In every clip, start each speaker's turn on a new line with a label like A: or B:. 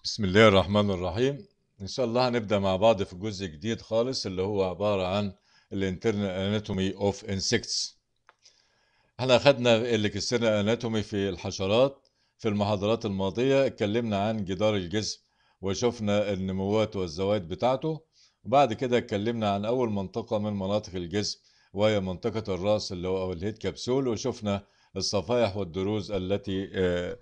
A: بسم الله الرحمن الرحيم ان شاء الله هنبدا مع بعض في جزء جديد خالص اللي هو عباره عن الانترنال اناتومي اوف انسكتس احنا اخدنا الاكسترنال اناتومي في الحشرات في المحاضرات الماضيه اتكلمنا عن جدار الجسم وشفنا النموات والزوائد بتاعته وبعد كده اتكلمنا عن اول منطقه من مناطق الجسم وهي منطقه الراس اللي هو أو الهيد كبسول وشفنا الصفائح والدروز التي آه،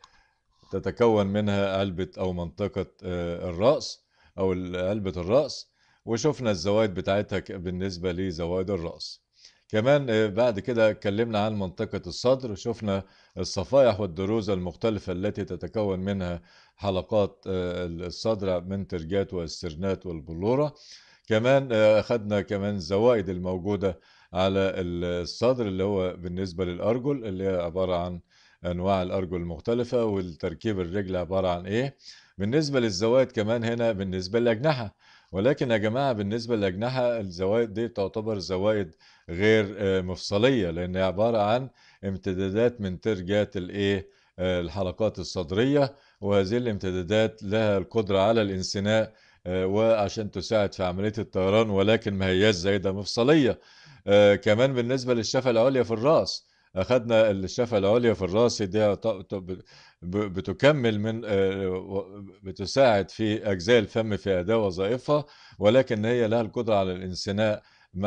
A: تتكون منها علبة أو منطقة آه، الرأس أو ال- علبة الرأس وشفنا الزوائد بتاعتها ك- بالنسبة لزوائد الرأس كمان آه، بعد كده اتكلمنا عن منطقة الصدر وشفنا الصفائح والدروز المختلفة التي تتكون منها حلقات آه، الصدر من ترجات واسترنات والبلورة كمان آه، أخدنا كمان الزوائد الموجودة على الصدر اللي هو بالنسبة للأرجل اللي هي عبارة عن انواع الارجل المختلفه والتركيب الرجل عباره عن ايه بالنسبه للزوائد كمان هنا بالنسبه للاجنحه ولكن يا جماعه بالنسبه للاجنحه الزوائد دي تعتبر زوائد غير آه، مفصليه لان هي عباره عن امتدادات من ترجات الايه آه، الحلقات الصدريه وهذه الامتدادات لها القدره على الانثناء آه، وعشان تساعد في عمليه الطيران ولكن ما هياش زايده مفصليه آه، كمان بالنسبه للشفه العليا في الراس أخذنا الشفة العليا في الرأس دي ط- ط- ب- ب- بتكمل من آه، و- بتساعد في أجزاء الفم في أداء وظائفها ولكن هي لها القدرة على الانثناء مع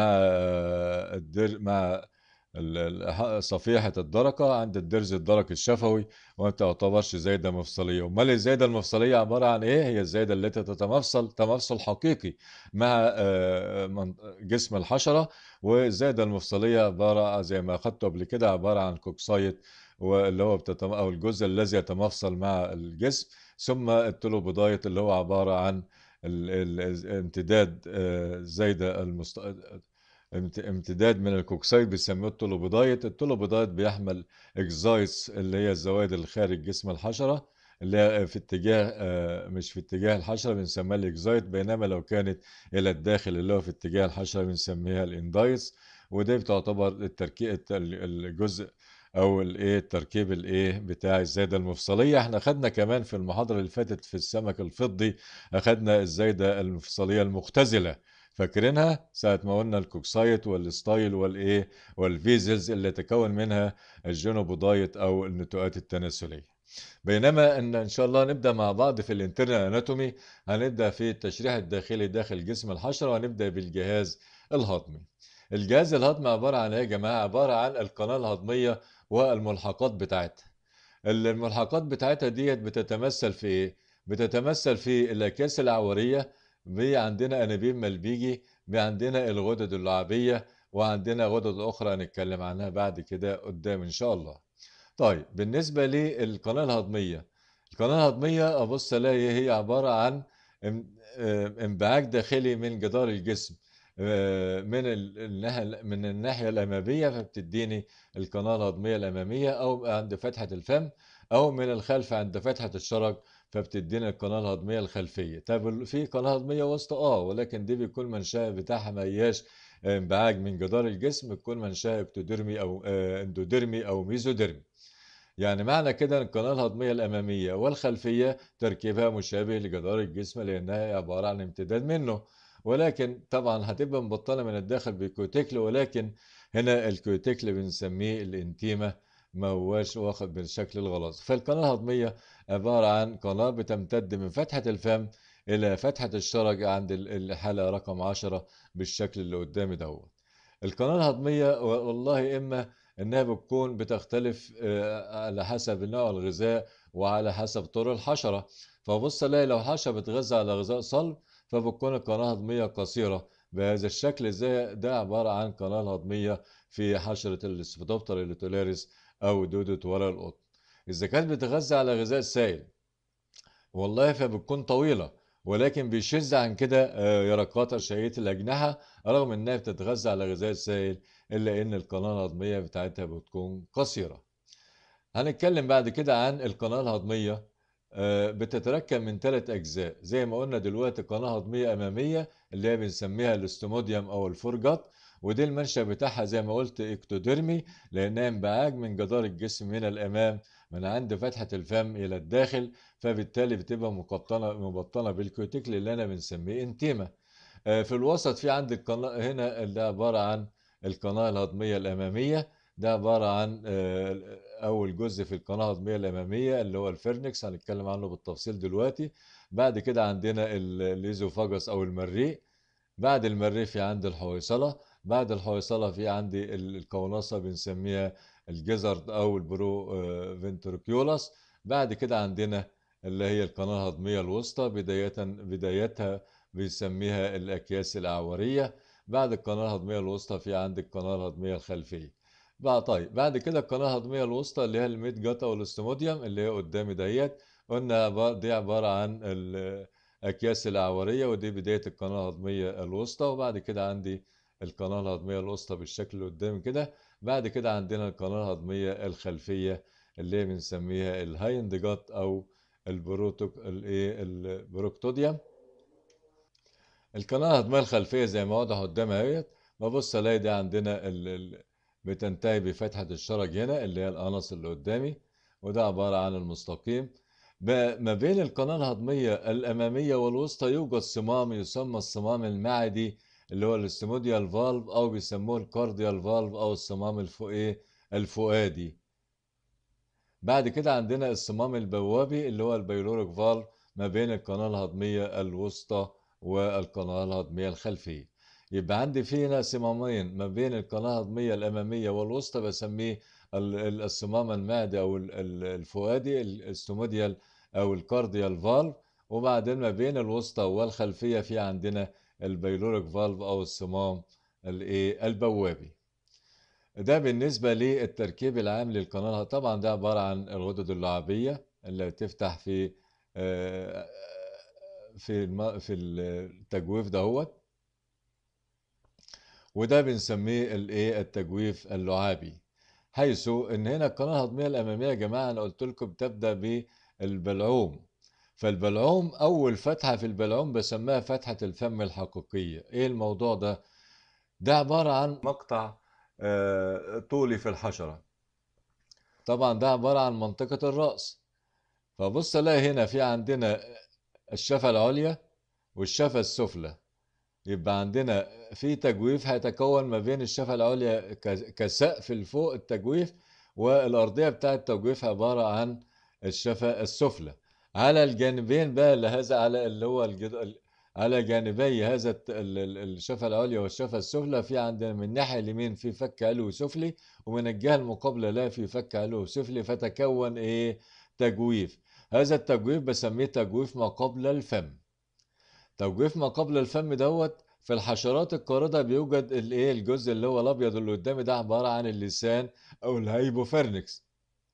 A: آه، الدر مع ال- ال- صفيحة الدرقة عند الدرز الدرقي الشفوي وما تعتبرش زايدة مفصلية أمال الزايدة المفصلية عبارة عن إيه؟ هي الزايدة التي تتمفصل تمفصل حقيقي مع آه، من- جسم الحشرة والزائدة المفصلية عبارة زي ما أخدته قبل كده عبارة عن كوكسايت واللي هو بتتم... أو الجزء الذي يتمفصل مع الجسم ثم التلوبودايت اللي هو عبارة عن ال... ال... امتداد آه، زايدة المست... امت- امتداد من الكوكسايت بيسموه التولوبودايت التولوبودايت بيحمل اكزايتس اللي هي الزوائد اللي خارج جسم الحشرة اللي هي في اتجاه آه، مش في اتجاه الحشرة بنسميها الاكزايت بينما لو كانت الى الداخل اللي هو في اتجاه الحشرة بنسميها الاندايتس ودي بتعتبر التركيب الجزء او الايه التركيب الايه بتاع الزايده المفصليه احنا خدنا كمان في المحاضره اللي فاتت في السمك الفضي اخدنا الزايده المفصليه المختزله فاكرينها ساعة ما قلنا الكوكسايت والستايل والايه والفيزلز اللي تكون منها الجينوبودايت او النتوءات التناسلية بينما ان ان شاء الله نبدا مع بعض في الانترنال اناتومي هنبدا في التشريح الداخلي داخل جسم الحشره وهنبدا بالجهاز الهضمي الجهاز الهضمي عباره عن ايه يا جماعه عباره عن القناه الهضميه والملحقات بتاعتها الملحقات بتاعتها ديت بتتمثل في ايه بتتمثل في الاكياس العوريه في عندنا انابيب ملبيجي في عندنا الغدد اللعابيه وعندنا غدد اخرى هنتكلم عنها بعد كده قدام ان شاء الله طيب بالنسبه للقناه الهضميه القناه الهضميه ابص الاقي هي عباره عن ام- آه، انبعاج داخلي من جدار الجسم آه، من ال- الناحيه من الناحيه الاماميه فبتديني القناه الهضميه الاماميه او عند فتحه الفم او من الخلف عند فتحه الشرج فبتدينا القناه الهضميه الخلفيه طب في قناه هضميه وسطى اه ولكن دي بيكون منشأ بتاعها ما هياش انبعاج من جدار الجسم بتكون منشأ اكتوديرمي او آه، اندوديرمي او ميزوديرمي يعني معنى كده ان القناه الهضميه الاماميه والخلفيه تركيبها مشابه لجدار الجسم لانها عباره عن امتداد منه ولكن طبعا هتبقى مبطنه من الداخل بالكوتيكل ولكن هنا الكوتيكل بنسميه الانتيمه ما هواش واخد بالشكل الغلط فالقناه الهضميه عباره عن قناه بتمتد من فتحه الفم الى فتحه الشرج عند ال- الحلقه رقم 10 بالشكل اللي قدامي دوت القناه الهضميه والله اما انها بتكون بتختلف آه، على حسب نوع الغذاء وعلى حسب طور الحشره فبص الاقي لو الحشره بتغذى على غذاء صلب فبتكون القناه الهضميه قصيره بهذا الشكل زي ده عباره عن قناه هضميه في حشره السبيدوبتر الليتولاريس او دوده ورق القطن اذا كانت بتغذى على غذاء سائل والله فبتكون طويلة ولكن بيشذ عن كده آه، يرقات رشاقية الأجنحة رغم إنها بتتغذى على غذاء سائل إلا إن القناة الهضمية بتاعتها بتكون قصيرة. هنتكلم بعد كده عن القناة الهضمية آه، بتتركب من ثلاث أجزاء زي ما قلنا دلوقتي قناة هضمية أمامية اللي هي بنسميها الاستوموديوم أو الفرجات ودي المنشأ بتاعها زي ما قلت اكتوديرمي لأنها انبعاج من جدار الجسم من الأمام من عند فتحة الفم إلى الداخل فبالتالي بتبقى مبطنة مبطنة بالكوتيكل اللي أنا بنسميه انتيما آه، في الوسط في عندي القناة هنا اللي عبارة عن القناة الهضمية الأمامية ده عبارة عن آه، أول جزء في القناة الهضمية الأمامية اللي هو الفيرنكس هنتكلم عنه بالتفصيل دلوقتي بعد كده عندنا الإيزوفاجس أو المريء بعد المريء في عندي الحويصلة بعد الحويصلة في عندي القونصة بنسميها الجزرد أو البرو فينتروكيولاس بعد كده عندنا اللي هي القناة الهضمية الوسطى بداية بدايتها بنسميها الأكياس الأعورية بعد القناة الهضمية الوسطى في عندك القناة الهضمية الخلفية بقى طيب بعد كده القناة الهضمية الوسطى اللي هي الميد جاتا والاستموديوم اللي هي قدامي ديت قلنا دي عبارة عن الأكياس الأعورية ودي بداية القناة الهضمية الوسطى وبعد كده عندي القناة الهضمية الوسطى بالشكل اللي قدامي كده بعد كده عندنا القناة الهضمية الخلفية اللي بنسميها الهايند جات أو البروتوك الايه البروكتوديوم القناة الهضمية الخلفية زي ما واضح قدامي اهيت ببص الاقي دي عندنا ال... ال... بتنتهي بفتحة الشرج هنا اللي هي القنص اللي قدامي وده عبارة عن المستقيم ما بين القناة الهضمية الأمامية والوسطى يوجد صمام يسمى الصمام المعدي اللي هو الاستموديال فالف أو بيسموه الكارديال فالف أو الصمام الفوقي الفؤادي بعد كده عندنا الصمام البوابي اللي هو البيلوريك فالف ما بين القناة الهضمية الوسطى والقناة الهضمية الخلفية يبقى عندي في هنا صمامين ما بين القناة الهضمية الأمامية والوسطى بسميه الصمام المعدي أو الفؤادي الاستوموديال أو الكارديال فالف وبعدين ما بين الوسطى والخلفية في عندنا البيلوريك فالف أو الصمام الايه البوابي ده بالنسبة للتركيب العام للقناة طبعا ده عبارة عن الغدد اللعابية اللي بتفتح في في في التجويف دهوت وده بنسميه الايه التجويف اللعابي حيث ان هنا القناه الهضميه الاماميه يا جماعه انا قلت لكم بتبدا بالبلعوم فالبلعوم اول فتحه في البلعوم بسميها فتحه الفم الحقيقيه ايه الموضوع ده ده عباره عن مقطع طولي في الحشره طبعا ده عباره عن منطقه الراس فبص الاقي هنا في عندنا الشفه العليا والشفه السفلى يبقى عندنا في تجويف هيتكون ما بين الشفه العليا كسقف لفوق التجويف والارضيه بتاعه التجويف عباره عن الشفه السفلى على الجانبين بقى لهذا على اللي هو الجد... على جانبي هذا الشفه العليا والشفه السفلى في عندنا من الناحيه اليمين في فك علوي سفلي ومن الجهه المقابله لا في فك علوي سفلي فتكون ايه تجويف هذا التجويف بسميه تجويف ما قبل الفم تجويف ما قبل الفم دوت في الحشرات القاردة بيوجد الايه الجزء اللي هو الابيض اللي قدامي ده عبارة عن اللسان او الهايبوفيرنكس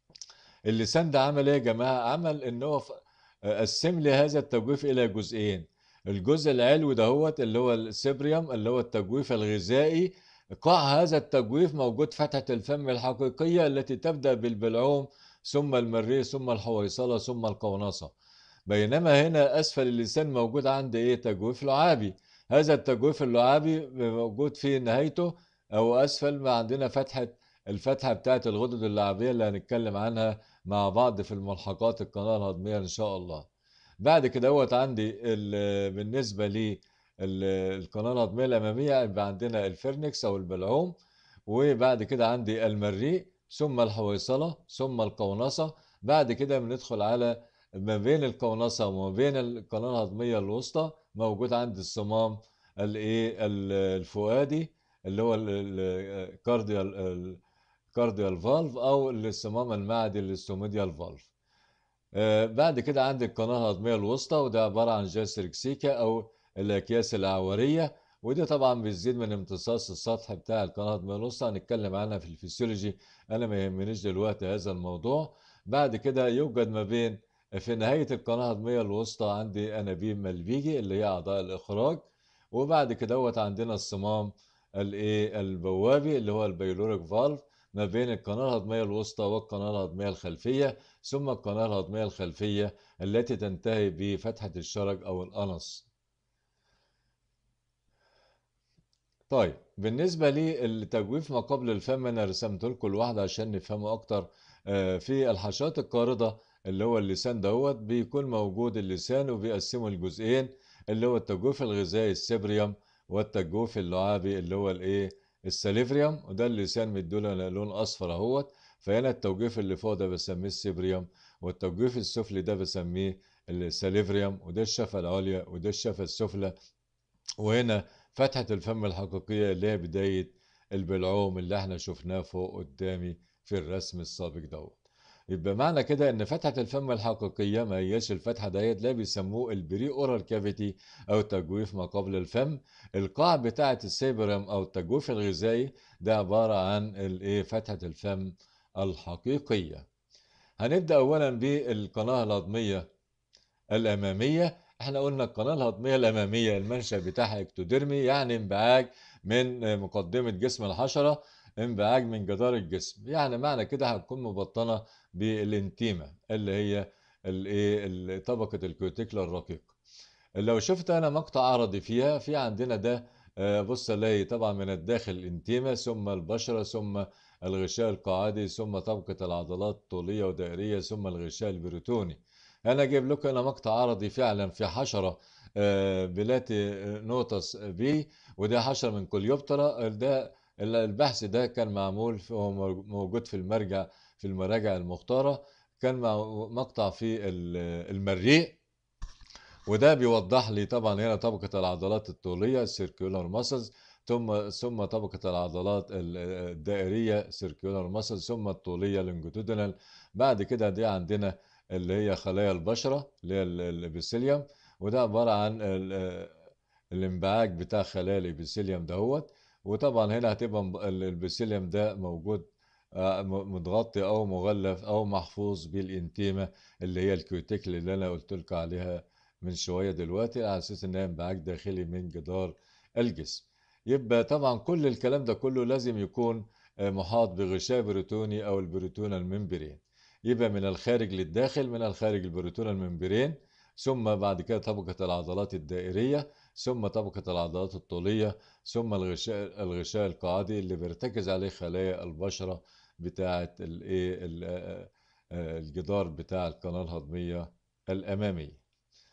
A: اللسان ده عمل ايه يا جماعة عمل ان هو قسم لي هذا التجويف الى جزئين الجزء العلوي دهوت اللي هو السبريوم اللي هو التجويف الغذائي قاع هذا التجويف موجود فتحة الفم الحقيقية التي تبدأ بالبلعوم ثم المريء ثم الحويصلة ثم القونصة بينما هنا أسفل اللسان موجود عندي إيه تجويف لعابي هذا التجويف اللعابي موجود في نهايته أو أسفل ما عندنا فتحة الفتحة بتاعت الغدد اللعابية اللي هنتكلم عنها مع بعض في الملحقات القناة الهضمية إن شاء الله بعد كده هوت عندي بالنسبة لي القناة الهضمية الأمامية يبقى عندنا الفرنكس أو البلعوم وبعد كده عندي المريء ثم الحويصلة ثم القونصة بعد كده بندخل على ما بين القونصة وما بين القناة الهضمية الوسطى موجود عندي الصمام الايه الفؤادي اللي هو الكارديال الكارديال فالف او الصمام المعدي الاستوميديال فالف آه بعد كده عندي القناة الهضمية الوسطى وده عبارة عن جاستريكسيكا او الاكياس الاعورية ودي طبعا بتزيد من امتصاص السطح بتاع القناة الهضمية الوسطى هنتكلم عنها في الفسيولوجي انا ما يهمنيش دلوقتي هذا الموضوع بعد كده يوجد ما بين في نهاية القناة الهضمية الوسطى عندي أنابيب ملبيجي اللي هي أعضاء الإخراج وبعد كده عندنا الصمام الايه البوابي اللي هو البيلوريك فالف ما بين القناة الهضمية الوسطى والقناة الهضمية الخلفية ثم القناة الهضمية الخلفية التي تنتهي بفتحة الشرج أو الأنص طيب بالنسبة للتجويف ما قبل الفم أنا رسمت لكم الواحدة عشان نفهمه أكتر آه، في الحشرات القاردة اللي هو اللسان دوت بيكون موجود اللسان وبيقسمه لجزئين اللي هو التجويف الغذائي السيبريوم والتجويف اللعابي اللي هو الايه السليفريوم وده اللسان مديله لون اصفر اهوت فهنا التوجيف اللي فوق ده بسميه السيبريوم والتوجيف السفلي ده بسميه السليفريوم وده الشفة العليا وده الشفة السفلى وهنا فتحة الفم الحقيقية اللي هي بداية البلعوم اللي احنا شفناه فوق قدامي في الرسم السابق دوت يبقى معنى كده ان فتحة الفم الحقيقية ما هياش الفتحة ديت لا بيسموه البري اورال كافيتي او تجويف ما قبل الفم القاع بتاعة السيبرم او التجويف الغذائي ده عبارة عن الايه فتحة الفم الحقيقية هنبدأ اولا بالقناة الهضمية الامامية احنا قلنا القناة الهضمية الامامية المنشأ بتاعها اكتوديرمي يعني انبعاج من مقدمة جسم الحشرة انبعاج من جدار الجسم يعني معنى كده هتكون مبطنة بالانتيمة اللي هي الايه طبقة الكوتيكلا الرقيق لو شفت انا مقطع عرضي فيها في عندنا ده آه، بص الاقي طبعا من الداخل الانتيمة ثم البشرة ثم الغشاء القاعدي ثم طبقة العضلات طولية ودائرية ثم الغشاء البروتوني انا اجيب لكم هنا مقطع عرضي فعلا في حشرة آه، بلاتي نوتس بي وده حشرة من كوليوبترا ده البحث ده كان معمول هو موجود في المرجع في المراجع المختارة كان مقطع في المريء وده بيوضح لي طبعا هنا طبقة العضلات الطولية السيركيولار ماسلز ثم ثم طبقة العضلات الدائرية سيركيولار ماسلز ثم الطولية لونجيتودينال بعد كده دي عندنا اللي هي خلايا البشرة اللي هي الابيثيليوم وده عبارة عن الانبعاج بتاع خلايا الابيثيليوم دهوت وطبعا هنا هتبقى البيسيليوم ده موجود آه، متغطي او مغلف او محفوظ بالانتيمه اللي هي الكيوتيكل اللي انا قلت لكم عليها من شويه دلوقتي على اساس انها انبعاج داخلي من جدار الجسم يبقى طبعا كل الكلام ده كله لازم يكون آه، محاط بغشاء بروتوني او البروتون الممبرين يبقى من الخارج للداخل من الخارج البروتون الممبرين ثم بعد كده طبقه العضلات الدائريه ثم طبقة العضلات الطولية ثم الغشاء الغشاء القاعدي اللي بيرتكز عليه خلايا البشرة بتاعة الايه آه، آه، الجدار بتاع القناة الهضمية الأمامية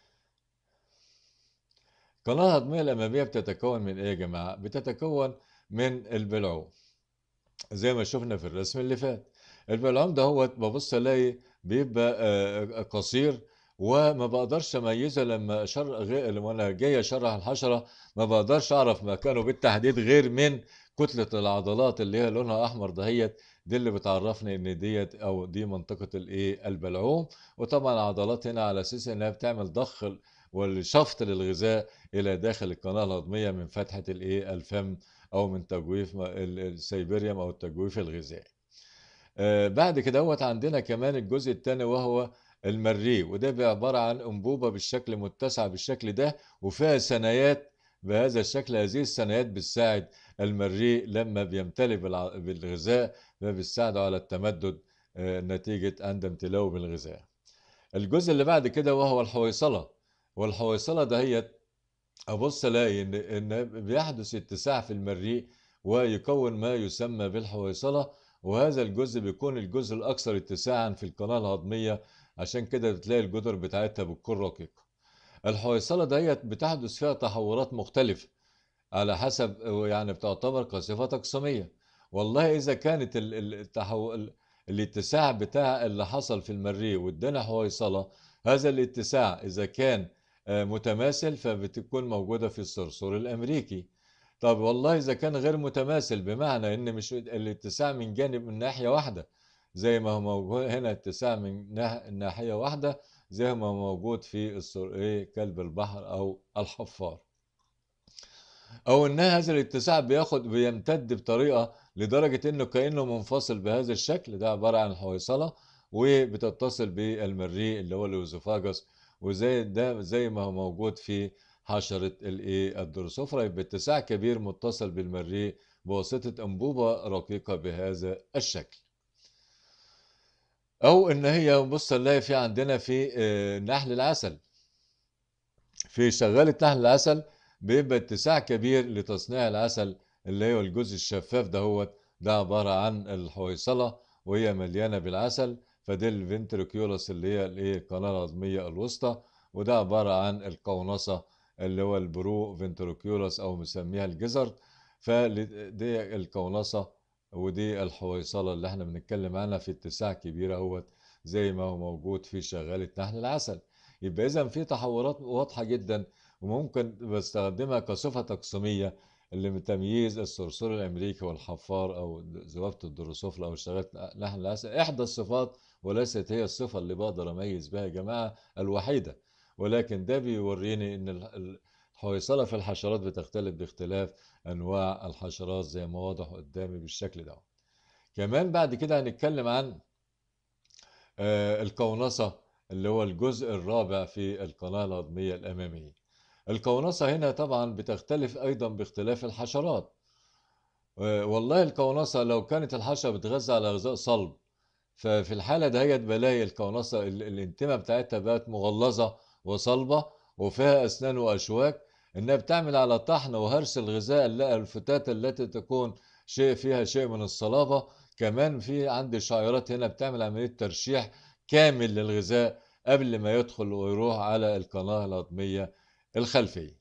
A: القناة الهضمية الأمامية بتتكون من إيه يا جماعة؟ بتتكون من البلعوم زي ما شفنا في الرسم اللي فات البلعوم ده هو ببص الاقي بيبقى آه، قصير وما بقدرش اميزه لما شر غير لما انا جاي اشرح الحشره ما بقدرش اعرف مكانه بالتحديد غير من كتله العضلات اللي هي لونها احمر دهيت دي اللي بتعرفني ان ديت او دي منطقه الايه البلعوم وطبعا العضلات هنا على اساس انها بتعمل ضخ والشفط للغذاء الى داخل القناه الهضميه من فتحه الايه الفم او من تجويف السيبريوم او التجويف الغذائي آه بعد كده عندنا كمان الجزء الثاني وهو المريء وده عبارة عن أنبوبة بالشكل متسعة بالشكل ده وفيها ثنايات بهذا الشكل هذه الثنايات بتساعد المريء لما بيمتلئ بالغذاء بيساعده على التمدد آه، نتيجة عند امتلاؤه بالغذاء الجزء اللي بعد كده وهو الحويصلة والحويصلة دهيت أبص ألاقي إن إن بيحدث اتساع في المريء ويكون ما يسمى بالحويصلة وهذا الجزء بيكون الجزء الأكثر اتساعا في القناة الهضمية عشان كده بتلاقي الجدر بتاعتها بتكون رقيقة الحويصلة ديت بتحدث فيها تحورات مختلفة على حسب يعني بتعتبر كصفة تقسيمية والله إذا كانت التحو... الاتساع بتاع اللي حصل في المريء وادانا حويصلة هذا الاتساع إذا كان آه، متماثل فبتكون موجودة في الصرصور الأمريكي طب والله إذا كان غير متماثل بمعنى إن مش الاتساع من جانب من ناحية واحدة زي ما هو موجود هنا اتساع من ناحية واحدة زي ما هو موجود في ايه كلب البحر أو الحفار أو إن هذا الاتساع بياخد بيمتد بطريقة لدرجة إنه كأنه منفصل بهذا الشكل ده عبارة عن حويصلة وبتتصل بالمريء اللي هو الأوزوفاجس وزي ده زي ما هو موجود في حشرة الايه الدروسوفرا باتساع كبير متصل بالمريء بواسطة أنبوبة رقيقة بهذا الشكل او ان هي بص نلاقي في عندنا في آه، نحل العسل في شغالة نحل العسل بيبقى اتساع كبير لتصنيع العسل اللي هو الجزء الشفاف ده هو ده عبارة عن الحويصلة وهي مليانة بالعسل فدي الفنتريكيولس اللي هي الايه القناة الهضمية الوسطى وده عبارة عن القونصة اللي هو البرو فنتريكيولس أو مسميها الجزر فدي القونصة ودي الحويصلة اللي احنا بنتكلم عنها في اتساع كبير اهوت زي ما هو موجود في شغالة نحل العسل يبقى إذا في تحورات واضحة جدا وممكن بستخدمها كصفة تقسيمية اللي بتمييز الصرصور الأمريكي والحفار أو ذبابة الدروسوفلا أو شغالة نحل العسل إحدى الصفات وليست هي الصفة اللي بقدر أميز بها يا جماعة الوحيدة ولكن ده بيوريني إن الحويصلة في الحشرات بتختلف باختلاف أنواع الحشرات زي ما واضح قدامي بالشكل ده كمان بعد كده هنتكلم عن آه، القونصة اللي هو الجزء الرابع في القناة الهضمية الأمامية القونصة هنا طبعا بتختلف أيضا باختلاف الحشرات آه، والله القونصة لو كانت الحشرة بتغذى على غذاء صلب ففي الحالة دهيت بلاقي القونصة الانتمة بتاعتها بقت مغلظة وصلبة وفيها أسنان وأشواك إنها بتعمل على طحن وهرس الغذاء الفتات التي تكون شيء فيها شيء من الصلابة كمان في عندي شعيرات هنا بتعمل عملية ترشيح كامل للغذاء قبل ما يدخل ويروح على القناة الهضمية الخلفية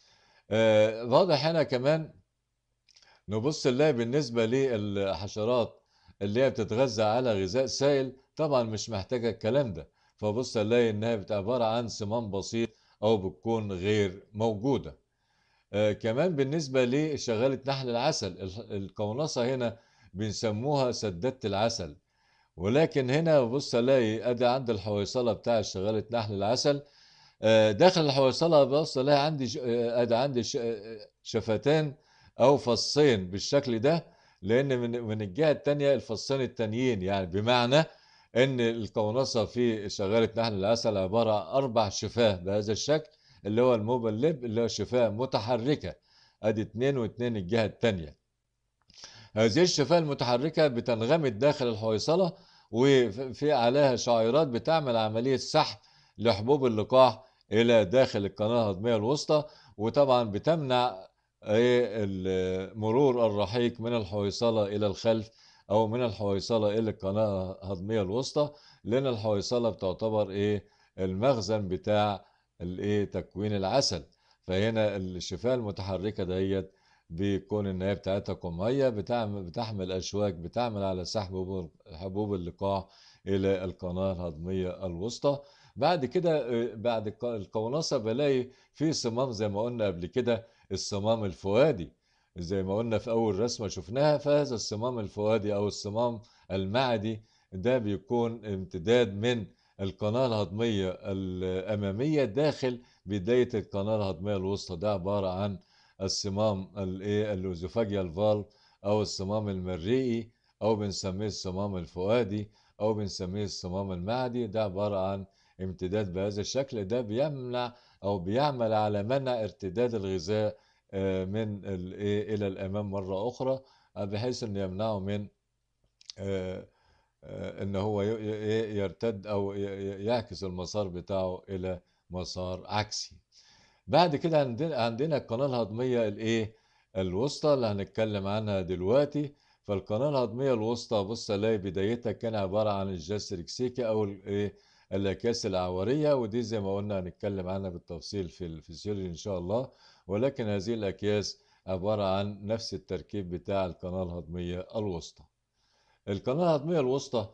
A: آه واضح هنا كمان نبص نلاقي بالنسبة للحشرات اللي هي بتتغذى على غذاء سائل طبعا مش محتاجة الكلام ده فبص نلاقي انها بتبقى عبارة عن صمام بسيط او بتكون غير موجودة آه كمان بالنسبة لشغالة نحل العسل القونصة هنا بنسموها سدادة العسل ولكن هنا بص الاقي ادي عند الحويصله بتاع شغاله نحل العسل آه، داخل الحويصله بص الاقي عندي آه، ادي عندي آه، شفتان او فصين بالشكل ده لان من من الجهه الثانيه الفصين التانيين يعني بمعنى ان القونصه في شغاله نحل العسل عباره عن اربع شفاه بهذا الشكل اللي هو الموبل ليب اللي هو شفاه متحركه ادي اتنين واتنين الجهه الثانيه هذه الشفاه المتحركة بتنغمد داخل الحويصلة وفي عليها شعيرات بتعمل عملية سحب لحبوب اللقاح إلى داخل القناة الهضمية الوسطى وطبعا بتمنع مرور الرحيق من الحويصلة إلى الخلف أو من الحويصلة إلى القناة الهضمية الوسطى لأن الحويصلة بتعتبر إيه المخزن بتاع الإيه تكوين العسل فهنا الشفاه المتحركة ديت بيكون النهاية بتاعتها قمعية بتعمل بتحمل أشواك بتعمل على سحب حبوب اللقاح إلى القناة الهضمية الوسطى بعد كده بعد القونصة بلاقي في صمام زي ما قلنا قبل كده الصمام الفؤادي زي ما قلنا في أول رسمة شفناها فهذا الصمام الفؤادي أو الصمام المعدي ده بيكون امتداد من القناة الهضمية الأمامية داخل بداية القناة الهضمية الوسطى ده عبارة عن الصمام الايه الاوزوفاجيال فالف او الصمام المريئي او بنسميه الصمام الفؤادي او بنسميه الصمام المعدي ده عباره عن امتداد بهذا الشكل ده بيمنع او بيعمل على منع ارتداد الغذاء آه، من الايه الى الامام مره اخرى آه، بحيث انه يمنعه من آه، ان هو يرتد او يعكس المسار بتاعه الى مسار عكسي بعد كده عندنا عندنا القناه الهضميه الايه الوسطى اللي هنتكلم عنها دلوقتي فالقناه الهضميه الوسطى بص الاقي بدايتها كان عباره عن الجاستريكسيكا او الايه الاكياس الاعوريه ودي زي ما قلنا هنتكلم عنها بالتفصيل في الفسيولوجي ان شاء الله ولكن هذه الاكياس عباره عن نفس التركيب بتاع القناه الهضميه الوسطى القناه الهضميه الوسطى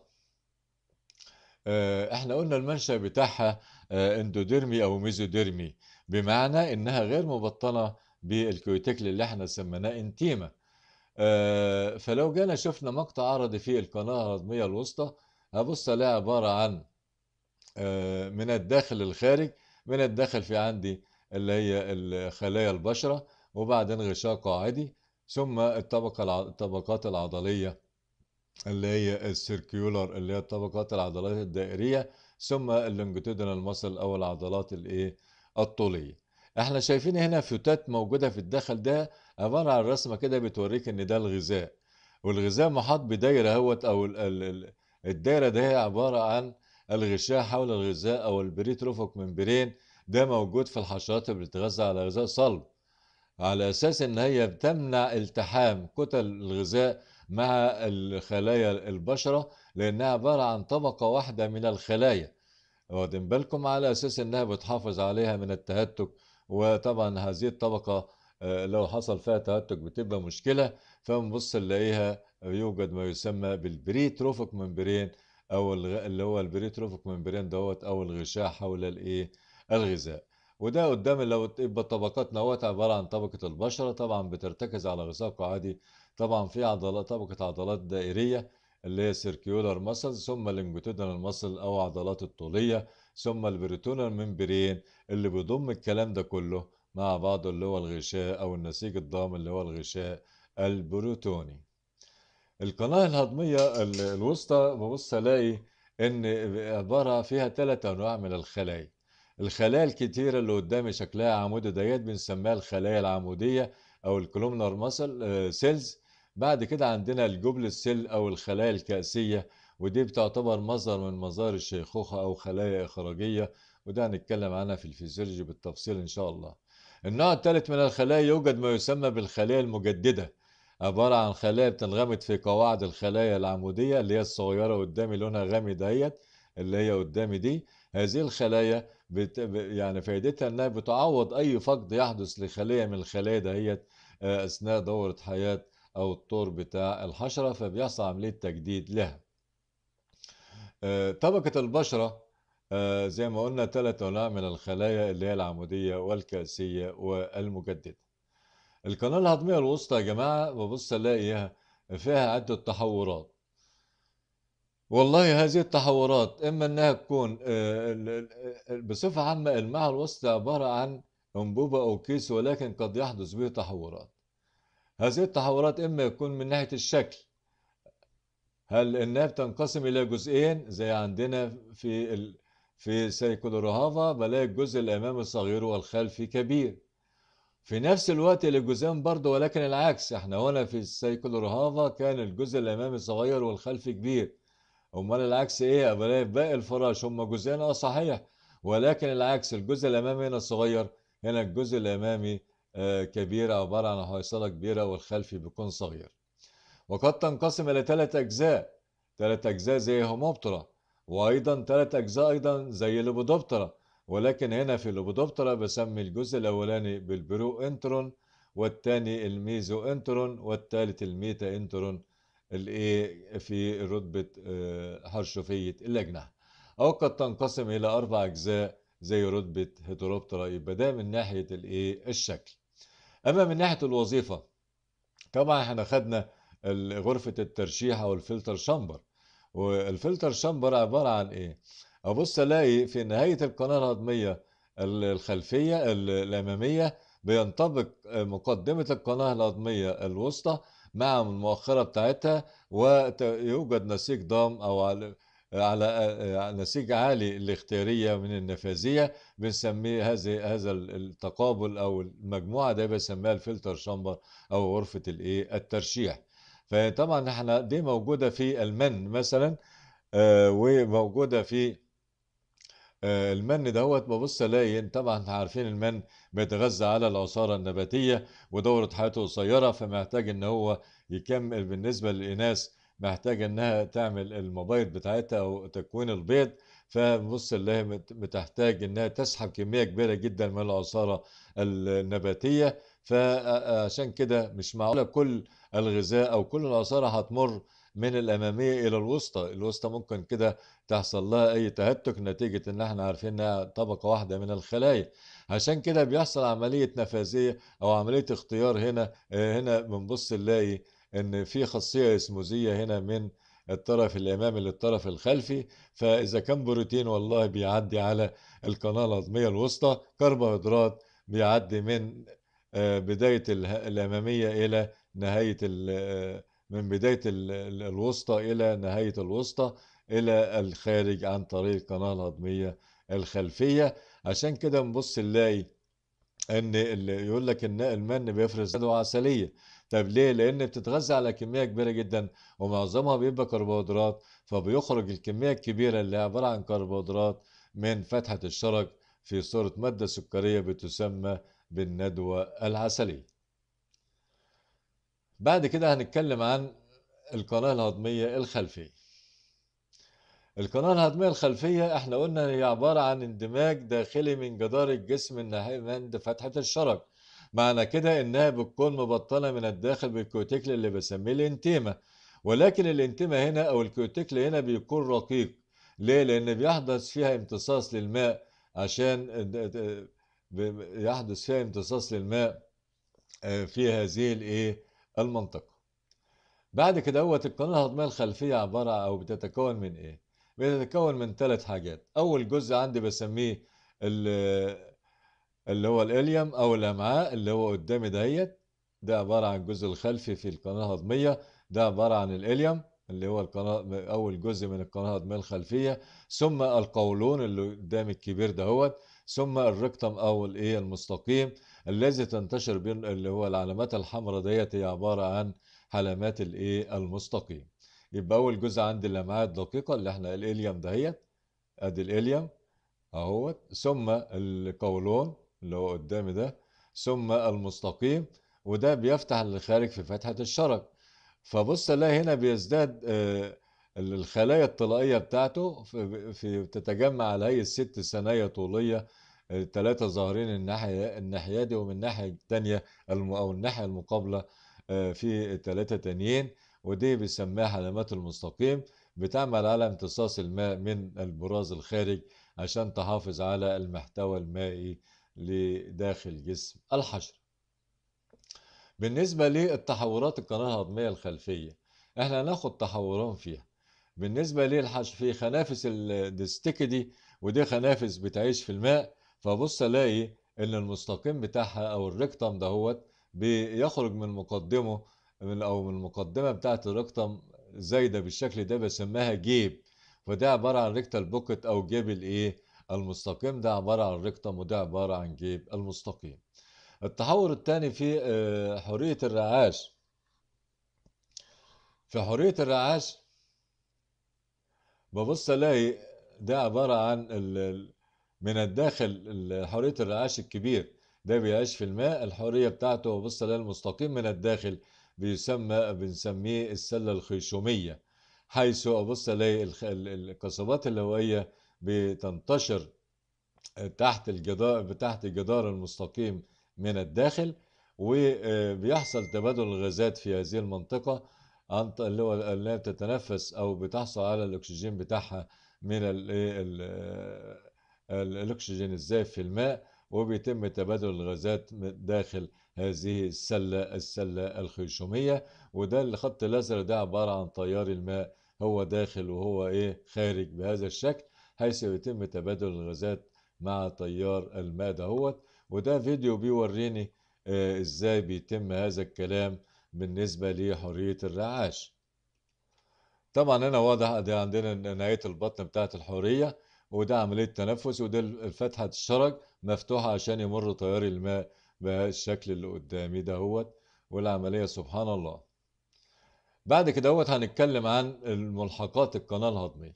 A: آه، احنا قلنا المنشأ بتاعها آه، اندوديرمي او ميزوديرمي بمعنى انها غير مبطنه بالكيوتيكل اللي احنا سميناه انتيما آه، فلو جينا شفنا مقطع عرضي في القناه الهضميه الوسطى هبص الاقي عباره عن آه، من الداخل للخارج من الداخل في عندي اللي هي خلايا البشره وبعدين غشاء قاعدي ثم الطبقه الطبقات العضليه اللي هي السيركيولر اللي هي الطبقات العضلات الدائريه ثم اللونجيتودينال ماسل او العضلات الايه الطولية احنا شايفين هنا فتات موجودة في الداخل ده عبارة عن رسمة كده بتوريك ان ده الغذاء والغذاء محاط بدايرة اهوت او الدايرة ده هي عبارة عن الغشاء حول الغذاء او البريتروفوك ممبرين ده موجود في الحشرات اللي بتتغذى على غذاء صلب على اساس ان هي بتمنع التحام كتل الغذاء مع الخلايا البشرة لأنها عبارة عن طبقة واحدة من الخلايا واخدين بالكم على أساس إنها بتحافظ عليها من التهتك وطبعا هذه الطبقة آه، لو حصل فيها تهتك بتبقى مشكلة فبنبص نلاقيها يوجد ما يسمى بالبريتروفيك ممبرين أو الغ- اللي هو البريتروفيك ممبرين دوت أو الغشاء حول الإيه الغذاء وده قدام لو تبقى طبقات نوات عبارة عن طبقة البشرة طبعا بترتكز على غذاء قاعدي طبعا في عضلات طبقة عضلات دائرية اللي هي سيركيولار ماسلز ثم اللونجيتودينال ماسل أو عضلات الطولية ثم البريتونال ممبرين اللي بيضم الكلام ده كله مع بعضه اللي هو الغشاء أو النسيج الضام اللي هو الغشاء البروتوني القناة الهضمية ال- الوسطى ببص ألاقي إن عبارة فيها ثلاث أنواع من الخلايا الخلايا الكتيرة اللي قدامي شكلها عمودي ديت بنسميها الخلايا العمودية أو الكولومنار ماسل سيلز بعد كده عندنا الجبل سيل أو الخلايا الكأسية ودي بتعتبر مظهر من مظاهر الشيخوخة أو خلايا إخراجية وده هنتكلم عنها في الفيزيولوجي بالتفصيل إن شاء الله النوع الثالث من الخلايا يوجد ما يسمى بالخلايا المجددة عبارة عن خلايا بتنغمد في قواعد الخلايا العمودية اللي هي الصغيرة قدامي لونها غامق دهيت اللي هي قدامي دي هذه الخلايا بت... ب- يعني فائدتها انها بتعوض اي فقد يحدث لخلية من الخلايا دهيت آه، اثناء دورة حياة او الطور بتاع الحشرة فبيحصل عملية تجديد لها آه، طبقة البشرة آه، زي ما قلنا ثلاث أنواع من الخلايا اللي هي العمودية والكأسية والمجددة القناة الهضمية الوسطى يا جماعة ببص ألاقيها فيها عدة تحورات والله هذه التحورات إما إنها تكون آه، ال- ال- بصفة عامة المعهد الوسطى عبارة عن أنبوبة أو كيس ولكن قد يحدث به تحورات هذه التحورات إما يكون من ناحية الشكل هل إنها بتنقسم إلى جزئين زي عندنا في ال... في سيكولورهافا بلاقي الجزء الأمامي صغير والخلفي كبير في نفس الوقت الجزئين برضه ولكن العكس احنا هنا في السيكولورهافا كان الجزء الأمامي صغير والخلفي كبير امال العكس ايه بلاقي في باقي الفراش هم جزئين اه صحيح ولكن العكس الجزء الامامي هنا صغير هنا الجزء الامامي آه، كبير عبارة عن حويصلة كبيرة والخلفي بيكون صغير وقد تنقسم إلى ثلاث أجزاء ثلاث أجزاء زي هوموبترا وأيضا ثلاث أجزاء أيضا زي الليبودوبترا ولكن هنا في الليبودوبترا بسمي الجزء الأولاني بالبرو انترون والثاني الميزو انترون والثالث الميتا انترون الايه في رتبة آه، حرشفية الأجنحة أو قد تنقسم إلى أربع أجزاء زي رتبة هيتروبترا يبقى ده من ناحية الايه الشكل أما من ناحية الوظيفة طبعا احنا خدنا ال- غرفة الترشيح أو الفلتر شامبر والفلتر شامبر عبارة عن إيه؟ أبص ألاقي في نهاية القناة الهضمية ال- الخلفية ال- الأمامية بينطبق مقدمة القناة الهضمية الوسطى مع المؤخرة بتاعتها ويوجد نسيج ضام أو على على نسيج عالي الاختيارية من النفاذية بنسميه هذه هذا التقابل أو المجموعة ده بنسميها الفلتر شامبر أو غرفة الإيه الترشيح فطبعا احنا دي موجودة في المن مثلا آه، وموجودة في آه، المن دوت ببص الاقي إن طبعا إحنا عارفين المن بيتغذى على العصارة النباتية ودورة حياته قصيرة فمحتاج ان هو يكمل بالنسبة للإناث محتاج انها تعمل المبايض بتاعتها او تكوين البيض فبص نلاقي بت- بتحتاج انها تسحب كمية كبيرة جدا من العصارة النباتية فعشان كده مش معقولة كل الغذاء او كل العصارة هتمر من الأمامية إلى الوسطى الوسطى ممكن كده تحصل لها أي تهتك نتيجة إن احنا عارفين إنها طبقة واحدة من الخلايا عشان كده بيحصل عملية نفاذية أو عملية اختيار هنا آه، هنا بنبص نلاقي إن في خاصية اسموزية هنا من الطرف الأمامي للطرف الخلفي فإذا كان بروتين والله بيعدي على القناة الهضمية الوسطى كربوهيدرات بيعدي من آه، بداية اله- الأمامية إلى نهاية ال- آه، من بداية ال- ال- الوسطى إلى نهاية الوسطى إلى الخارج عن طريق القناة الهضمية الخلفية عشان كده نبص نلاقي ان اللي يقول لك ان المن بيفرز عدوى عسليه طب ليه لان بتتغذى على كميه كبيره جدا ومعظمها بيبقى كربوهيدرات فبيخرج الكميه الكبيره اللي عباره عن كربوهيدرات من فتحه الشرج في صوره ماده سكريه بتسمى بالندوه العسليه بعد كده هنتكلم عن القناة الهضمية الخلفية القناة الهضمية الخلفية احنا قلنا هي عبارة عن اندماج داخلي من جدار الجسم الناحية عند فتحة الشرج معنى كده انها بتكون مبطنة من الداخل بالكوتيكل اللي بسميه الانتيمة ولكن الانتيمة هنا او الكوتيكل هنا بيكون رقيق ليه؟ لان بيحدث فيها امتصاص للماء عشان يحدث فيها امتصاص للماء في هذه الايه المنطقة بعد كده هو القناة الهضمية الخلفية عبارة أو بتتكون من إيه؟ بتتكون من ثلاث حاجات أول جزء عندي بسميه اللي هو الإليوم أو الأمعاء اللي هو قدامي دهيت ده عبارة عن الجزء الخلفي في القناة الهضمية ده عبارة عن الإليوم اللي هو القناة أول جزء من القناة الهضمية الخلفية ثم القولون اللي قدام الكبير دهوت ثم الركتم أو الإيه المستقيم الذي تنتشر بين اللي هو العلامات الحمراء ديت هي عبارة عن علامات الايه المستقيم يبقى اول جزء عندي الامعاء الدقيقه اللي احنا الاليوم دهيت ادي الاليوم اهوت ثم القولون اللي هو قدامي ده ثم المستقيم وده بيفتح للخارج في فتحه الشرج فبص الاقي هنا بيزداد الخلايا الطلائيه بتاعته في بتتجمع على هيئه ست ثنايا طوليه ثلاثه ظاهرين الناحيه الناحيه دي ومن الناحيه الثانيه او الناحيه المقابله في ثلاثة تانيين ودي بيسميها علامات المستقيم بتعمل على امتصاص الماء من البراز الخارج عشان تحافظ على المحتوى المائي لداخل جسم الحشر بالنسبة للتحورات القناة الهضمية الخلفية احنا هناخد تحوران فيها بالنسبة للحشر في خنافس الدستكدي ودي خنافس بتعيش في الماء فبص الاقي ان المستقيم بتاعها او الريكتم دهوت بيخرج من مقدمه من او من المقدمه بتاعه الرقطم زايده بالشكل ده بسميها جيب فده عباره عن ريكتال بوكت او جيب الايه المستقيم ده عباره عن ريكتم وده عباره عن جيب المستقيم التحور الثاني في حريه الرعاش في حريه الرعاش ببص الاقي ده عباره عن من الداخل حريه الرعاش الكبير ده بيعيش في الماء الحرية بتاعته وبص الاقي المستقيم من الداخل بيسمى بنسميه السلة الخيشومية حيث أبص ألاقي القصبات الهوائية بتنتشر تحت الجدار تحت الجدار المستقيم من الداخل وبيحصل تبادل الغازات في هذه المنطقة عن اللي هو اللي بتتنفس أو بتحصل على الأكسجين بتاعها من الأكسجين الزائف في الماء وبيتم تبادل الغازات داخل هذه السلة السلة الخيشومية وده الخط الأزرق ده عبارة عن تيار الماء هو داخل وهو إيه خارج بهذا الشكل حيث يتم تبادل الغازات مع تيار الماء دهوت وده فيديو بيوريني آه إزاي بيتم هذا الكلام بالنسبة لحرية الرعاش طبعا هنا واضح دي عندنا نهاية البطن بتاعت الحرية وده عملية تنفس وده فتحة الشرج مفتوحة عشان يمر تيار الماء بالشكل اللي قدامي دهوت والعملية سبحان الله بعد كده هوت هنتكلم عن الملحقات القناة الهضمية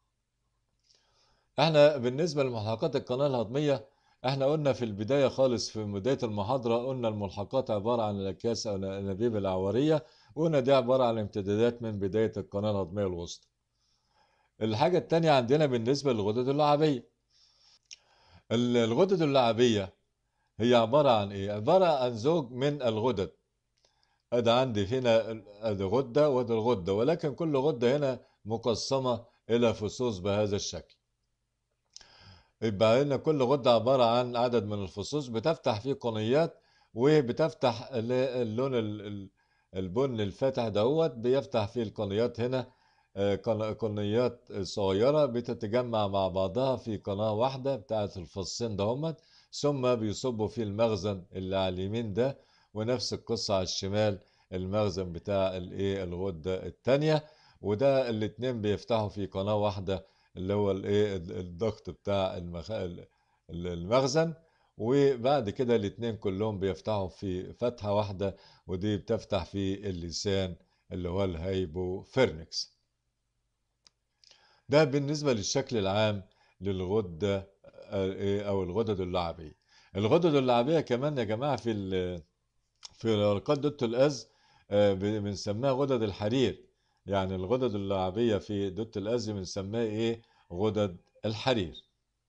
A: احنا بالنسبة لملحقات القناة الهضمية احنا قلنا في البداية خالص في بداية المحاضرة قلنا الملحقات عبارة عن الأكياس أو الأنابيب العورية وقلنا دي عبارة عن امتدادات من بداية القناة الهضمية الوسطى الحاجة التانية عندنا بالنسبة للغدد اللعابية الغدد اللعابية هي عبارة عن ايه؟ عبارة عن زوج من الغدد ادي عندي هنا ادي غدة وادي الغدة ولكن كل غدة هنا مقسمة إلى فصوص بهذا الشكل يبقى هنا كل غدة عبارة عن عدد من الفصوص بتفتح فيه قنيات وبتفتح اللون البن الفاتح دهوت بيفتح فيه القنيات هنا قنيات صغيرة بتتجمع مع بعضها في قناة واحدة بتاعت الفصين دهمت ثم بيصبوا في المخزن اللي على اليمين ده ونفس القصة على الشمال المخزن بتاع الايه الغدة التانية وده الاتنين بيفتحوا في قناة واحدة اللي هو الايه الضغط بتاع المخ... المخزن وبعد كده الاتنين كلهم بيفتحوا في فتحة واحدة ودي بتفتح في اللسان اللي هو الهايبوفيرنكس ده بالنسبة للشكل العام للغدة أو الغدد اللعابية الغدد اللعابية كمان يا جماعة في في ورقات دوت الأز بنسميها غدد الحرير يعني الغدد اللعابية في دوت الأزي بنسميها إيه غدد الحرير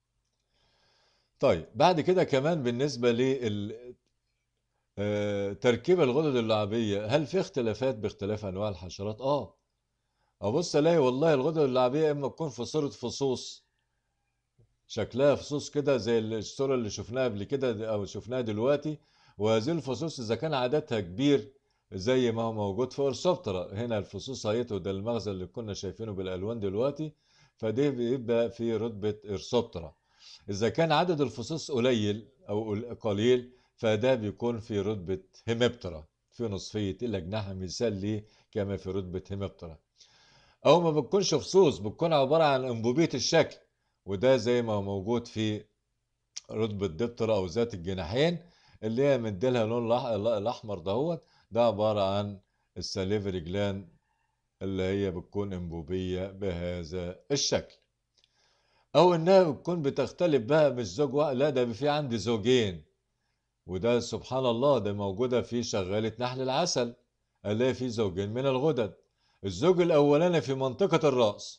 A: طيب بعد كده كمان بالنسبة لل آه، تركيب الغدد اللعابية هل في اختلافات باختلاف أنواع الحشرات؟ آه أبص ألاقي والله الغدد اللعابية إما تكون في صورة فصوص شكلها فصوص كده زي الصورة اللي شفناها قبل كده أو شفناها دلوقتي وهذه الفصوص إذا كان عددها كبير زي ما هو موجود في أورسوبترا هنا الفصوص هيته ده المغزى اللي كنا شايفينه بالألوان دلوقتي فده بيبقى في رتبة إرسوبترا إذا كان عدد الفصوص قليل أو قليل فده بيكون في رتبة هيمبترا في نصفية الأجنحة مثال ليه كما في رتبة هيمبترا أو ما بتكونش فصوص بتكون عبارة عن أنبوبية الشكل وده زي ما هو موجود في رتبة دبترا أو ذات الجناحين اللي هي مديلها لون الأحمر دهوت ده عبارة عن الساليفري جلان اللي هي بتكون انبوبية بهذا الشكل او انها بتكون بتختلف بقى مش زوج واحد لا ده في عندي زوجين وده سبحان الله ده موجودة في شغالة نحل العسل الاقي في زوجين من الغدد الزوج الاولاني في منطقة الرأس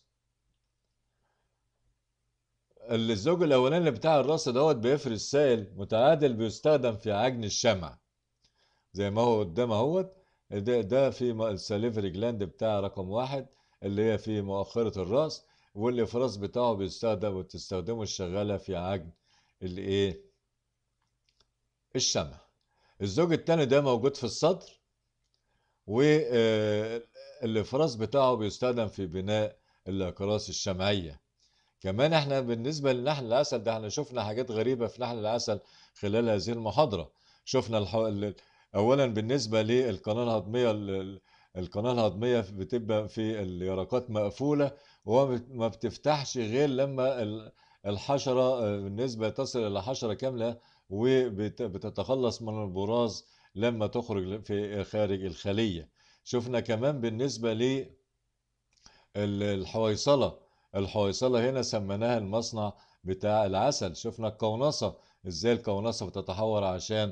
A: الزوج الاولاني بتاع الرأس دوت بيفرز سائل متعادل بيستخدم في عجن الشمع زي ما هو قدام اهوت ده, ده في الساليفري جلاند بتاع رقم واحد اللي هي في مؤخرة الرأس والإفراز بتاعه بيستخدم وتستخدمه الشغالة في عجن الإيه؟ الشمع. الزوج التاني ده موجود في الصدر والإفراز بتاعه بيستخدم في بناء الأقراص الشمعية. كمان احنا بالنسبة لنحل العسل ده احنا شفنا حاجات غريبة في نحل العسل خلال هذه المحاضرة. شفنا الح... اولا بالنسبه للقناه الهضميه القناه الهضميه بتبقى في اليرقات مقفوله وما بتفتحش غير لما الحشره بالنسبه تصل الى حشره كامله وبتتخلص من البراز لما تخرج في خارج الخليه شفنا كمان بالنسبه ل الحويصله الحويصله هنا سميناها المصنع بتاع العسل شفنا القونصه ازاي القونصه بتتحور عشان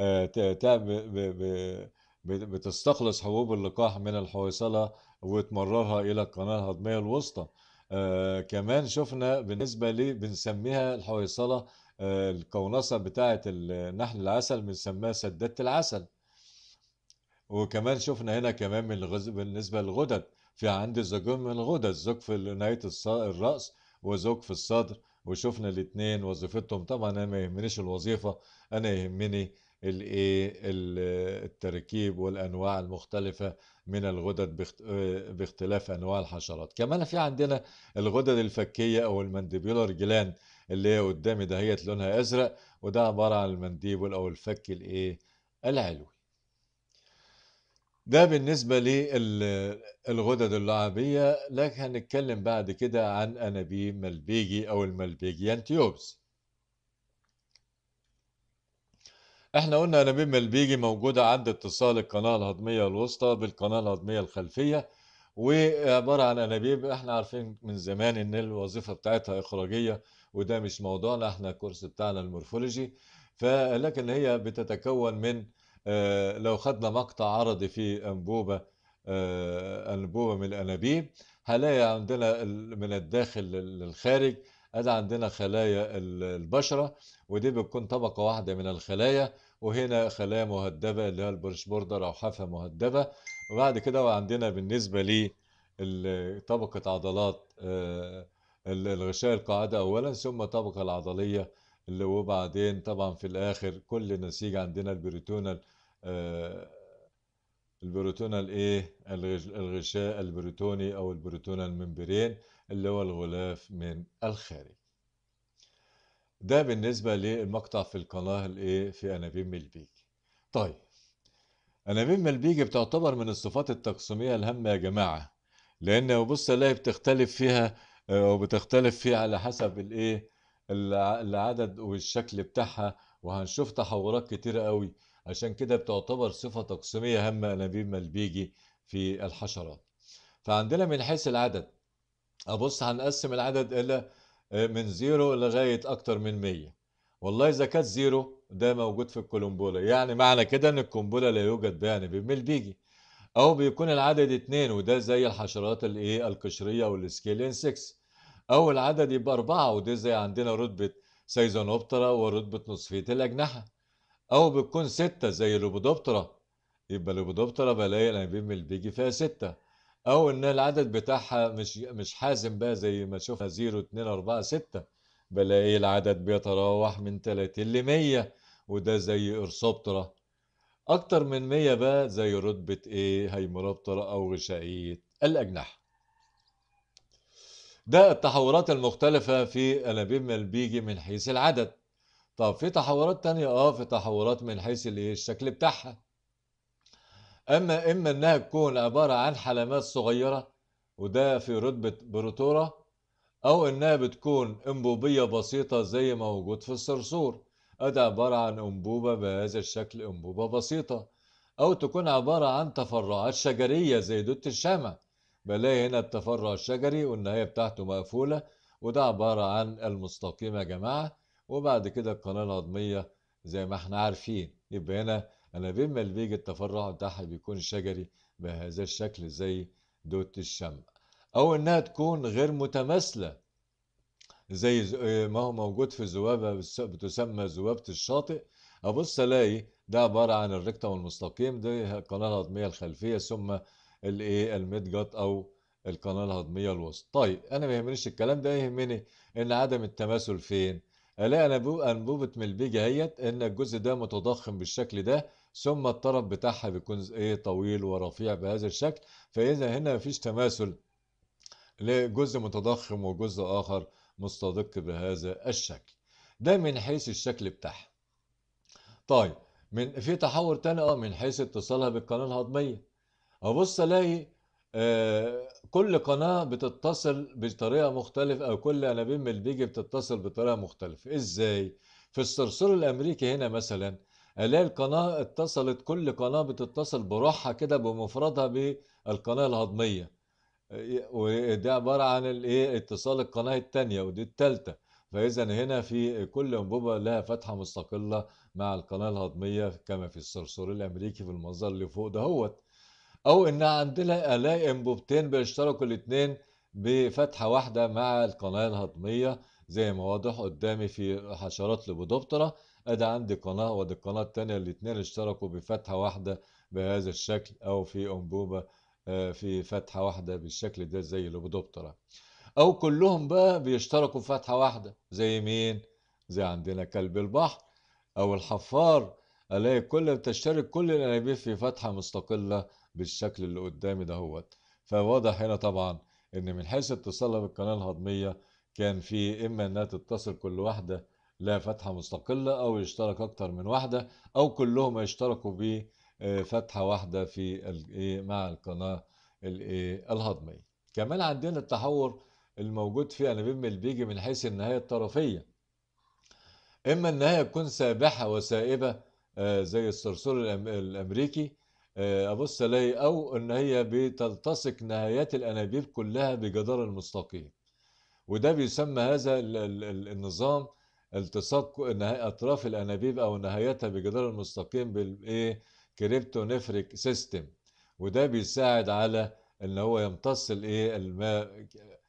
A: بتستخلص حبوب اللقاح من الحويصلة وتمررها إلى القناة الهضمية الوسطى آه كمان شفنا بالنسبة لي بنسميها الحويصلة آه القونصة بتاعة نحل العسل بنسميها سدادة العسل وكمان شفنا هنا كمان من الغز... بالنسبة للغدد في عندي زوجين من الغدد زوج في نهاية الرأس وزوج في الصدر وشفنا الاثنين وظيفتهم طبعا انا ما يهمنيش الوظيفة انا يهمني الايه التركيب والانواع المختلفه من الغدد باختلاف انواع الحشرات كمان في عندنا الغدد الفكيه او المانديبيولار جلاند اللي هي قدامي دهيت لونها ازرق وده عباره عن المنديبل او الفك الايه العلوي ده بالنسبة للغدد اللعابية لكن هنتكلم بعد كده عن أنابيب ملبيجي أو الملبيجيان تيوبس احنا قلنا انابيب البيجي موجودة عند اتصال القناة الهضمية الوسطى بالقناة الهضمية الخلفية وعبارة عن انابيب احنا عارفين من زمان ان الوظيفة بتاعتها اخراجية وده مش موضوعنا احنا الكورس بتاعنا المورفولوجي فلكن هي بتتكون من اه لو خدنا مقطع عرضي في انبوبة اه انبوبة من الانابيب هلاقي عندنا من الداخل للخارج ادي عندنا خلايا البشرة ودي بتكون طبقة واحدة من الخلايا وهنا خلايا مهدبة اللي هي البرش بوردر أو حافة مهدبة وبعد كده عندنا بالنسبة لي طبقة عضلات الغشاء القاعدة أولا ثم الطبقة العضلية اللي وبعدين طبعا في الآخر كل نسيج عندنا البريتونال البروتونال ايه الغشاء البروتوني او البروتونال ممبرين اللي هو الغلاف من الخارج ده بالنسبة للمقطع في القناة الايه في انابيب ملبيج طيب انابيب ملبيج بتعتبر من الصفات التقسيمية الهامة يا جماعة لان بص الاقي بتختلف فيها او بتختلف فيها على حسب الايه العدد والشكل بتاعها وهنشوف تحورات كتيرة قوي عشان كده بتعتبر صفة تقسيمية هامة أنابيب ملبيجي في الحشرات فعندنا من حيث العدد أبص هنقسم العدد إلى من زيرو لغاية أكتر من مية والله إذا كانت زيرو ده موجود في الكولومبولا يعني معنى كده إن القنبلة لا يوجد بها أنابيب ملبيجي أو بيكون العدد اتنين وده زي الحشرات الايه القشرية والسكيل انسكس أو العدد يبقى أربعة وده زي عندنا رتبة سيزونوبترا ورتبة نصفية الأجنحة أو بتكون ستة زي اللوبودوبترا يبقى اللوبودوبترا بلاقي الأنابيب اللي بيجي فيها ستة أو إن العدد بتاعها مش مش حازم بقى زي ما شفنا 0 2 4 6 بلاقي العدد بيتراوح من 30 ل 100 وده زي إرسوبترا أكتر من 100 بقى زي رتبة إيه هيموروبترا أو غشائية الأجنحة ده التحورات المختلفة في أنابيب البيجي من حيث العدد طب في تحورات تانية اه في تحورات من حيث الايه الشكل بتاعها اما اما انها تكون عبارة عن حلمات صغيرة وده في رتبة بروتورا او انها بتكون انبوبية بسيطة زي ما موجود في الصرصور ادي عبارة عن انبوبة بهذا الشكل انبوبة بسيطة او تكون عبارة عن تفرعات شجرية زي دوت الشمع بلاقي هنا التفرع الشجري والنهاية بتاعته مقفولة وده عبارة عن المستقيم يا جماعة وبعد كده القناة الهضمية زي ما احنا عارفين يبقى هنا أنابيب ما بيجي التفرع بتاعها بيكون شجري بهذا الشكل زي دوت الشمع أو إنها تكون غير متماثلة زي ما هو موجود في ذبابة بتسمى ذبابة الشاطئ أبص ألاقي ده عبارة عن الركتم المستقيم دي القناة الهضمية الخلفية ثم الايه المدجت أو القناة الهضمية الوسط طيب أنا ما يهمنيش الكلام ده يهمني إن عدم التماثل فين الاقي انبوبه ملبيجه اهيت ان الجزء ده متضخم بالشكل ده ثم الطرف بتاعها بيكون ايه طويل ورفيع بهذا الشكل فاذا هنا مفيش تماثل لجزء متضخم وجزء اخر مستدق بهذا الشكل ده من حيث الشكل بتاعها طيب من في تحور تاني اه من حيث اتصالها بالقناه الهضميه ابص الاقي آه كل قناة بتتصل بطريقة مختلفة أو كل أنابيب من البيجي بتتصل بطريقة مختلفة إزاي؟ في الصرصور الأمريكي هنا مثلا ألاقي القناة اتصلت كل قناة بتتصل بروحها كده بمفردها بالقناة الهضمية ودي عبارة عن الايه اتصال القناة التانية ودي التالتة فإذا هنا في كل أنبوبة لها فتحة مستقلة مع القناة الهضمية كما في الصرصور الأمريكي في المنظر اللي فوق دهوت او ان عندنا الاقي انبوبتين بيشتركوا الاثنين بفتحه واحده مع القناه الهضميه زي ما واضح قدامي في حشرات ليبودوبترا ادي عندي قناه ودي القناه الثانيه الاثنين اشتركوا بفتحه واحده بهذا الشكل او في انبوبه في فتحه واحده بالشكل ده زي ليبودوبترا او كلهم بقى بيشتركوا في فتحه واحده زي مين زي عندنا كلب البحر او الحفار الاقي كل بتشترك كل الانابيب في فتحه مستقله بالشكل اللي قدامي دهوت فواضح هنا طبعا ان من حيث اتصالها بالقناه الهضميه كان في اما انها تتصل كل واحده لها فتحه مستقله او يشترك اكتر من واحده او كلهم يشتركوا بفتحه واحده في مع القناه الهضميه كمان عندنا التحور الموجود في انابيب البيجي من حيث النهايه الطرفيه اما النهايه تكون سابحه وسائبه زي الصرصور الامريكي ابص الاقي او ان هي بتلتصق نهايات الانابيب كلها بجدار المستقيم وده بيسمى هذا النظام التصاق اطراف الانابيب او نهايتها بجدار المستقيم بالايه كريبتونيفريك سيستم وده بيساعد على ان هو يمتص الايه الماء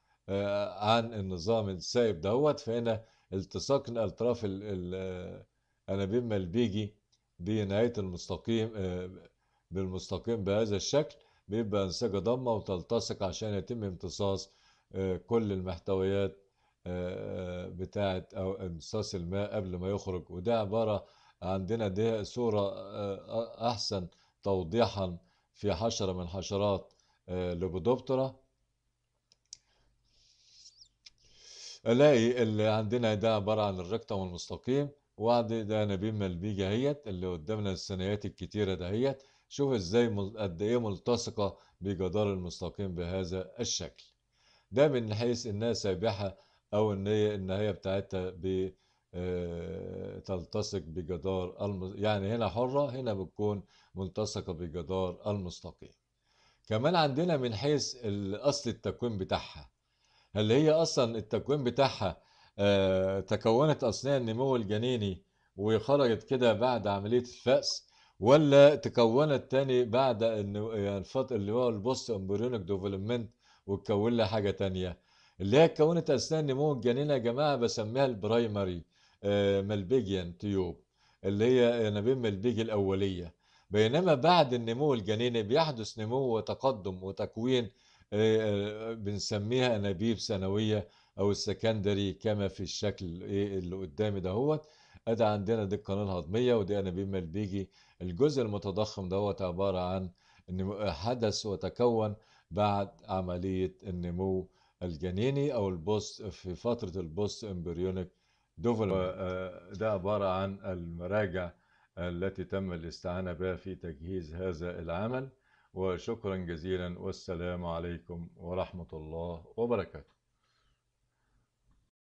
A: عن النظام السائب دهوت فهنا التصاق اطراف الانابيب ملبيجي بنهايه المستقيم بالمستقيم بهذا الشكل بيبقى أنسجة ضمة وتلتصق عشان يتم امتصاص كل المحتويات بتاعة أو امتصاص الماء قبل ما يخرج وده عبارة عندنا دي صورة أحسن توضيحا في حشرة من حشرات ليبودوبترا ألاقي اللي عندنا ده عبارة عن الركتم المستقيم وعندي ده نبيب ملبيجة اهيت اللي قدامنا الثنايات الكتيرة دهيت شوف ازاي قد ايه ملتصقة بجدار المستقيم بهذا الشكل ده من حيث انها سابحة او ان هي النهاية بتاعتها ب تلتصق بجدار الم... يعني هنا حرة هنا بتكون ملتصقة بجدار المستقيم كمان عندنا من حيث اصل التكوين بتاعها هل هي اصلا التكوين بتاعها تكونت اثناء النمو الجنيني وخرجت كده بعد عملية الفأس ولا تكونت تاني بعد انه يعني الفترة اللي هو البوست امبريونيك ديفلوبمنت وتكون لها حاجة تانية اللي هي اتكونت اثناء نمو الجنين يا جماعة بسميها البرايمري ملبيجيان تيوب اللي هي انابيب ملبيجي الاولية بينما بعد النمو الجنيني بيحدث نمو وتقدم وتكوين آه، آه، بنسميها انابيب ثانوية او السكندري كما في الشكل ايه اللي قدامي دهوت ادي عندنا دي القناه الهضميه ودي انابيب ملبيجي الجزء المتضخم دوت عباره عن ان حدث وتكون بعد عمليه النمو الجنيني او البوست في فتره البوست امبريونيك دوفلوبمنت ده عباره عن المراجع التي تم الاستعانه بها في تجهيز هذا العمل وشكرا جزيلا والسلام عليكم ورحمه الله وبركاته